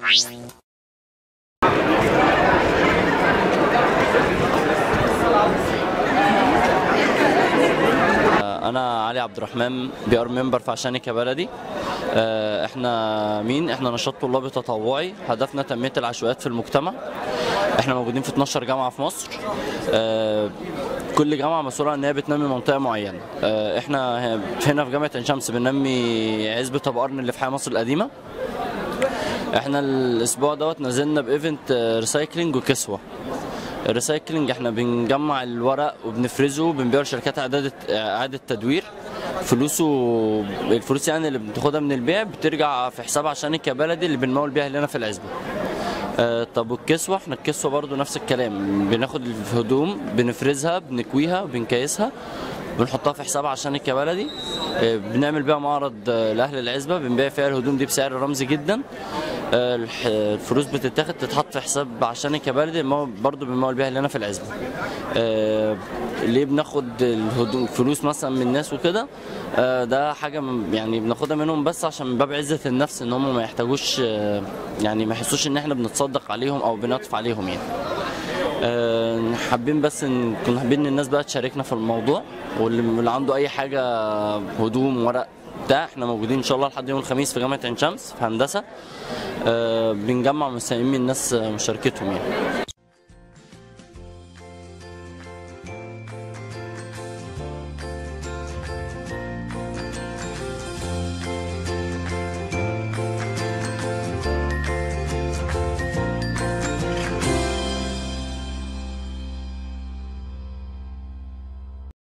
انا علي عبد الرحمن بي ار ممبر في عشانك يا بلدي آه، احنا مين احنا نشاط طلابي تطوعي هدفنا تنميه العشوائيات في المجتمع احنا موجودين في 12 جامعه في مصر آه، كل جامعه مسؤوله ان هي بتنمي منطقه معينه آه، احنا هنا في جامعه عين شمس بننمي عزبه ابو قرن اللي في حي مصر القديمه احنا الاسبوع دوت نزلنا بايفنت ريسايكلينج وكسوه الريسايكلينج احنا بنجمع الورق وبنفرزه بنبيعه لشركات اعاده اعاده تدوير فلوسه الفلوس يعني اللي بتاخدها من البيع بترجع في حساب عشانك يا بلدي اللي بنمول بيها لنا في العزبه آه، طب والكسوة احنا الكسوة برضو نفس الكلام بناخد الهدوم بنفرزها بنكويها بنكيسها بنحطها في حساب عشانك يا بلدي آه، بنعمل بيها معرض آه، لاهل العزبه بنبيع فيها الهدوم دي بسعر رمزي جدا آه، الح- الفلوس بتتاخد تتحط في حساب عشانك يا بلدي المو- برضو بنمول بيها لنا في العزبه آه، ليه بناخد الهدوم فلوس مثلا من الناس وكده آه، ده حاجه م- يعني بناخدها منهم بس عشان من باب عزه النفس ان هم ما يحتاجوش آه، يعني ما يحسوش ان احنا بنتصدق عليهم او بنطف عليهم يعني آه، حابين بس ان كنا حابين ان الناس بقى تشاركنا في الموضوع واللي واللي عنده اي حاجه هدوم ورق بتاع احنا موجودين ان شاء الله لحد يوم الخميس في جامعه عين شمس في هندسه آه، بنجمع مساهمين الناس آه، مشاركتهم يعني